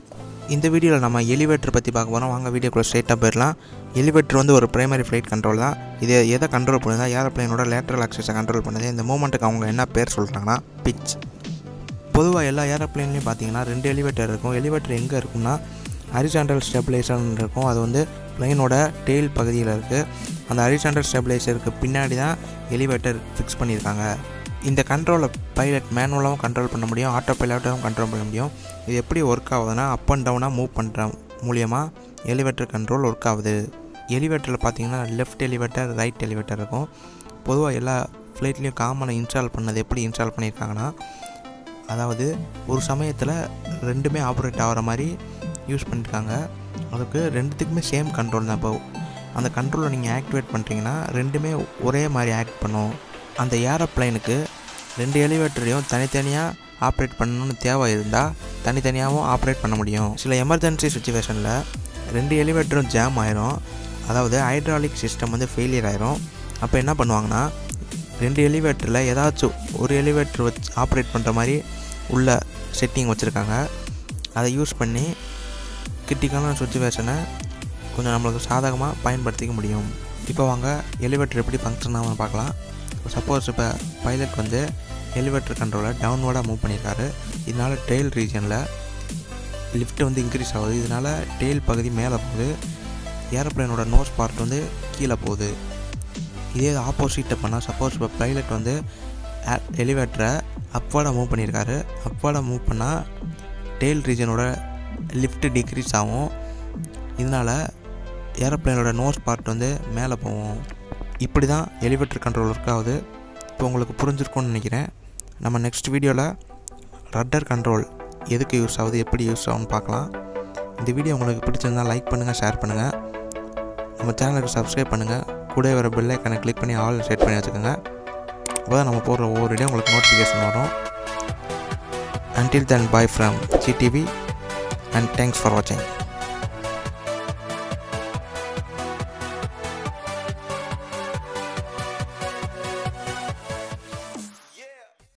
இந்த வீடியோவில் நம்ம எலிவேட்டர் பற்றி பார்க்க போகிறோம் வாங்க வீடியோக்குள்ளே ஸ்ட்ரெயிட்டாக போயிடலாம் எலிவேட்டர் வந்து ஒரு பிரைமரி ஃப்ளைட் கண்ட்ரோல் தான் இது எதை கண்ட்ரோல் பண்ணுதா ஏரோப்ளைனோட லேட்டரல் ஆக்சஸை கண்ட்ரோல் பண்ணுது இந்த மூமெண்ட்டுக்கு அவங்க என்ன பேர் சொல்கிறாங்கன்னா பிச் பொதுவாக எல்லா ஏரோப்ளைன்லையும் பார்த்தீங்கன்னா ரெண்டு எலிவேட்டர் இருக்கும் எலிவேட்டர் எங்கே இருக்கும்னா ஹரிசாண்டல் ஸ்டெபிளைசர்னு இருக்கும் அது வந்து பிளைனோட டெயில் பகுதியில் இருக்குது அந்த ஹரிசாண்டல் ஸ்டெபிளைசருக்கு பின்னாடி தான் எலிவேட்டர் ஃபிக்ஸ் பண்ணியிருக்காங்க இந்த கண்ட்ரோலை பைலட் மேனுவலாகவும் கண்ட்ரோல் பண்ண முடியும் ஆட்டோ பைலட்டாகவும் கண்ட்ரோல் பண்ண முடியும் இது எப்படி ஒர்க் ஆகுதுன்னா அப் அண்ட் டவுனாக மூவ் பண்ணுற மூலியமாக எலிவேட்டர் கண்ட்ரோல் ஒர்க் ஆகுது எலிவேட்டரில் பார்த்தீங்கன்னா லெஃப்ட் எலிவேட்டர் ரைட் எலிவேட்டர் இருக்கும் பொதுவாக எல்லா ஃப்ளைட்லேயும் காமனாக இன்ஸ்டால் பண்ணது எப்படி இன்ஸ்டால் பண்ணியிருக்காங்கன்னா அதாவது ஒரு சமயத்தில் ரெண்டுமே ஆப்ரேட் ஆகிற மாதிரி யூஸ் பண்ணியிருக்காங்க அதுக்கு ரெண்டுத்துக்குமே சேம் கண்ட்ரோல் தான் இப்போ அந்த கண்ட்ரோலை நீங்கள் ஆக்டிவேட் பண்ணுறீங்கன்னா ரெண்டுமே ஒரே மாதிரி ஆக்ட் பண்ணும் அந்த ஏரோப்ளைனுக்கு ரெண்டு எலிவேட்டரையும் தனித்தனியாக ஆப்ரேட் பண்ணணும்னு தேவை இருந்தால் தனித்தனியாகவும் ஆப்ரேட் பண்ண முடியும் சில எமர்ஜென்சி சுச்சுவேஷனில் ரெண்டு எலிவேட்டரும் ஜாம் ஆயிரும் அதாவது ஹைட்ராலிக் சிஸ்டம் வந்து ஃபெயிலியர் ஆயிரும் அப்போ என்ன பண்ணுவாங்கன்னா ரெண்டு எலிவேட்டரில் ஏதாச்சும் ஒரு எலிவேட்டர் வச்சு ஆப்ரேட் பண்ணுற மாதிரி உள்ள செட்டிங் வச்சுருக்காங்க அதை யூஸ் பண்ணி கிரிட்டிக்கலான சுச்சுவேஷனை கொஞ்சம் நம்மளுக்கு சாதகமாக பயன்படுத்திக்க முடியும் இப்போ வாங்க எலிவேட்டர் எப்படி ஃபங்க்ஷன் ஆகும்னு பார்க்கலாம் சப்போஸ் இப்போ பைலட் வந்து எலிவேட்டர் கண்ட்ரோலை டவுன்வோர்டாக மூவ் பண்ணியிருக்காரு இதனால் டெயில் ரீஜனில் லிஃப்ட் வந்து இன்க்ரீஸ் ஆகுது இதனால் டெயில் பகுதி மேலே போகுது ஏரோப்ளைனோட நோஸ் பார்ட் வந்து கீழே போகுது இதே ஆப்போசிட்டை பண்ணால் சப்போஸ் இப்போ பைலட் வந்து எலிவேட்டரை அப்வார்டாக மூவ் பண்ணியிருக்காரு அப்வார்டாக மூவ் பண்ணால் டெயில் ரீஜனோட லிஃப்ட் டிக்ரீஸ் ஆகும் இதனால் ஏரோப்ளைனோட நோஸ் பார்ட் வந்து மேலே போகும் இப்படி தான் எலிவேட்டர் கண்ட்ரோல் ஒர்க் ஆகுது இப்போ உங்களுக்கு புரிஞ்சிருக்கும்னு நினைக்கிறேன் நம்ம நெக்ஸ்ட் வீடியோவில் ரட்டர் கண்ட்ரோல் எதுக்கு யூஸ் ஆகுது எப்படி யூஸ் ஆகும்னு பார்க்கலாம் இந்த வீடியோ உங்களுக்கு பிடிச்சிருந்தால் லைக் பண்ணுங்கள் ஷேர் பண்ணுங்கள் நம்ம சேனலுக்கு சப்ஸ்கிரைப் பண்ணுங்கள் கூட வர பெல் ஐக்கனை கிளிக் பண்ணி ஆல் செட் பண்ணி வச்சுக்கோங்க அப்போ தான் நம்ம போடுற ஒவ்வொரு வீடியோ உங்களுக்கு நோட்டிஃபிகேஷன் வரும் until then bye from gtv and thanks for watching